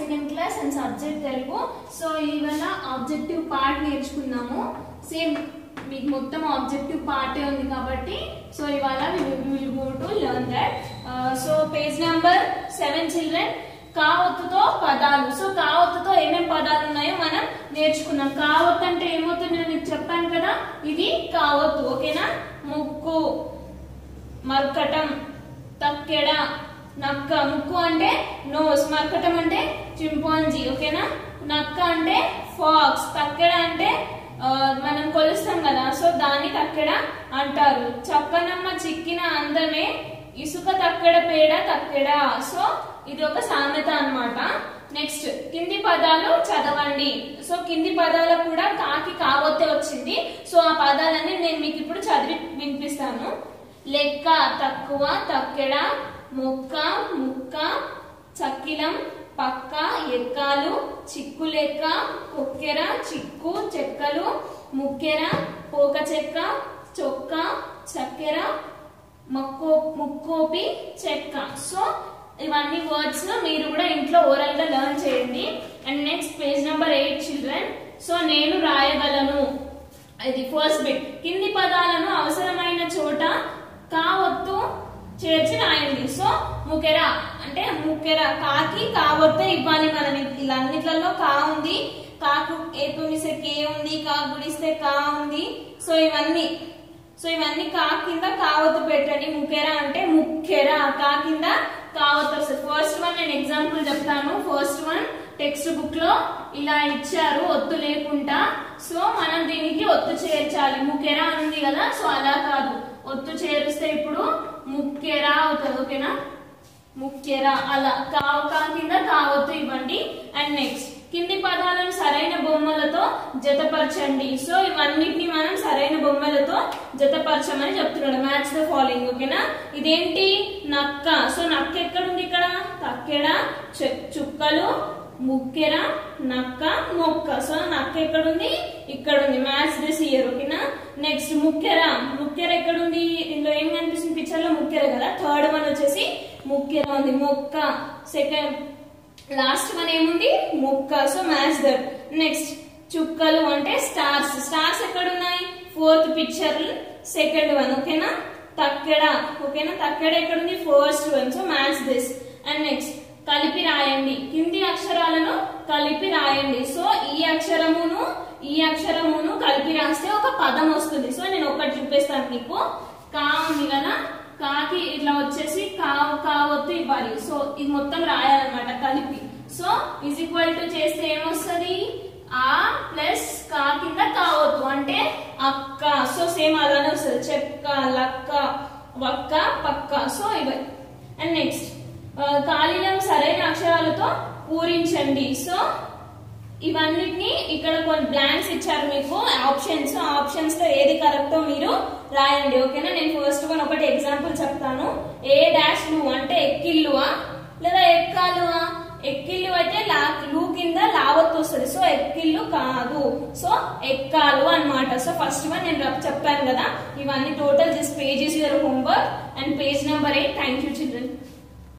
second class and subject Telugu so ఇవాళ objective part నేర్చుకున్నాము same మీకు మొత్తం ఆబ్జెక్టివ్ పార్టే ఉంది కాబట్టి సో ఇవాళ will go to learn that so page number seven children కావత్తుతో పదాలు సో కావత్తుతో ఏమేం పదాలు ఉన్నాయో మనం నేర్చుకున్నాం కావత్తు అంటే ఏమవుతుంది నేను మీకు చెప్పాను కదా ఇది కావత్తు ఓకేనా ముక్కు మర్కటం తక్కెడ నక్క ముక్కు అంటే నోస్ మర్కటం అంటే చింపాంజీ ఓకేనా నక్క అంటే ఫాక్స్ తక్కెడ అంటే ఆ, మనం కొలుస్తాం కదా సో దాన్ని తక్కెడ అంటారు చక్కనమ్మ చిక్కిన అందమే ఇసుక తక్కెడ పేడ తక్కెడ సో ఇది ఒక సామెత అన్నమాట నెక్స్ట్ కింది పదాలు చదవండి సో కింది పదాలకు కూడా కాకి కావొత్తే వచ్చింది సో ఆ పదాలన్నీ నేను మీకు ఇప్పుడు చదివి వినిపిస్తాను లెక్క తక్కువ తక్కెడ మొక్క ముక్క చక్కిలం పక్క ఎక్కాలు చిక్కు లెక్క కొక్కెర చిక్కు చెక్కలు ముక్కెర పోక చెక్క చొక్క చక్కెర మక్కో ముక్కోపి చెక్క సో ఇవన్నీ వర్డ్స్ మీరు కూడా ఇంట్లో ఓరల్ గా లెర్న్ చేయండి and next page number eight children so నేను రాయగలను ఇది ఫస్ట్ బిట్ కింది పదాలను అవసరమైన చోట కావత్తు చేర్చి రాయండి సో ముకెర అంటే ముకెర కాకి కావత్తే ఇవ్వాలి మనం ఇలా అన్నిట్లలో కా ఉంది కాకు ఏ తుమిస్తే కే ఉంది కా గుడిస్తే కా ఉంది సో ఇవన్నీ సో ఇవన్నీ కా కింద కావత్తు పెట్టండి ముకెర అంటే ముక్కెర కా కింద కావత్తు వస్తుంది ఫస్ట్ వన్ నేను ఎగ్జాంపుల్ చెప్తాను ఫస్ట్ వన్ టెక్స్ట్ బుక్ లో ఇలా ఇచ్చారు ఒత్తు లేకుండా సో మనం దీనికి ఒత్తు చేర్చాలి ముక్కెరా ఉంది కదా సో అలా కాదు ఒత్తు చేరిస్తే ఇప్పుడు ముక్కెరా అవుతుంది ఓకేనా ముక్కెరా అలా కావు కా కింద కావత్తు ఇవ్వండి అండ్ నెక్స్ట్ కింది పదాలను సరైన బొమ్మలతో జతపరచండి సో ఇవన్నిటిని మనం సరైన బొమ్మలతో జతపరచమని చెప్తున్నాడు మ్యాచ్ ద ఫాలోయింగ్ ఓకేనా ఇదేంటి నక్క సో నక్క ఎక్కడుంది ఇక్కడ తక్కెడ చె- చుక్కలు ముక్కెర నక్క మొక్క సో నక్క ఎక్కడుంది ఇక్కడ ఉంది మ్యాచ్ దిస్ ఇయర్ ఓకేనా నెక్స్ట్ ముక్కెర ముక్కెర ఎక్కడుంది ఇందులో ఏం కనిపిస్తుంది పిక్చర్ లో ముక్కెర కదా థర్డ్ వన్ వచ్చేసి ముక్కెర ఉంది మొక్క సెకండ్ లాస్ట్ వన్ ఏముంది మొక్క సో మ్యాచ్ దట్ నెక్స్ట్ చుక్కలు అంటే స్టార్స్ స్టార్స్ ఎక్కడ ఉన్నాయి ఫోర్త్ పిక్చర్ సెకండ్ వన్ ఓకేనా తక్కెడ ఓకేనా తక్కెడ ఎక్కడ ఉంది first one so match this and next కలిపి రాయండి కింది అక్షరాలను కలిపి రాయండి సో ఈ అక్షరమును ఈ అక్షరమును కలిపి రాస్తే ఒక పదం వస్తుంది సో నేను ఒకటి చూపిస్తాను మీకు కా ఉంది కదా కాకి ఇట్లా వచ్చేసి కావు కావద్దు ఇవ్వాలి సో ఇది మొత్తం రాయాలన్నమాట కలిపి సో ఇజ్ ఈక్వల్ టు చేస్తే ఏమొస్తుంది ఆ ప్లస్ కా కింద కావద్దు అంటే అక్క సో సేమ్ అలానే వస్తుంది చెక్క లక్క వక్క పక్క సో ఇవి అండ్ నెక్స్ట్ ఖాళీలను సరైన అక్షరాలతో పూరించండి సో ఇవన్నిటిని ఇక్కడ కొన్ని బ్లాంక్స్ ఇచ్చారు మీకు ఆప్షన్స్ ఆ ఆప్షన్స్ లో ఏది కరెక్టో మీరు రాయండి ఓకేనా నేను ఫస్ట్ వన్ ఒకటి ఎగ్జాంపుల్ చెప్తాను ఏ డాష్ లు అంటే ఎక్కిల్లువా లేదా ఎక్కాలువా ఎక్కిల్లు అయితే లా లూ కింద లావత్తు వస్తుంది సో ఎక్కిల్లు కాదు సో ఎక్కాలు అన్నమాట సో ఫస్ట్ వన్ నేను రప్ చెప్పాను కదా ఇవన్నీ total this page is your homework and page number eight thank you children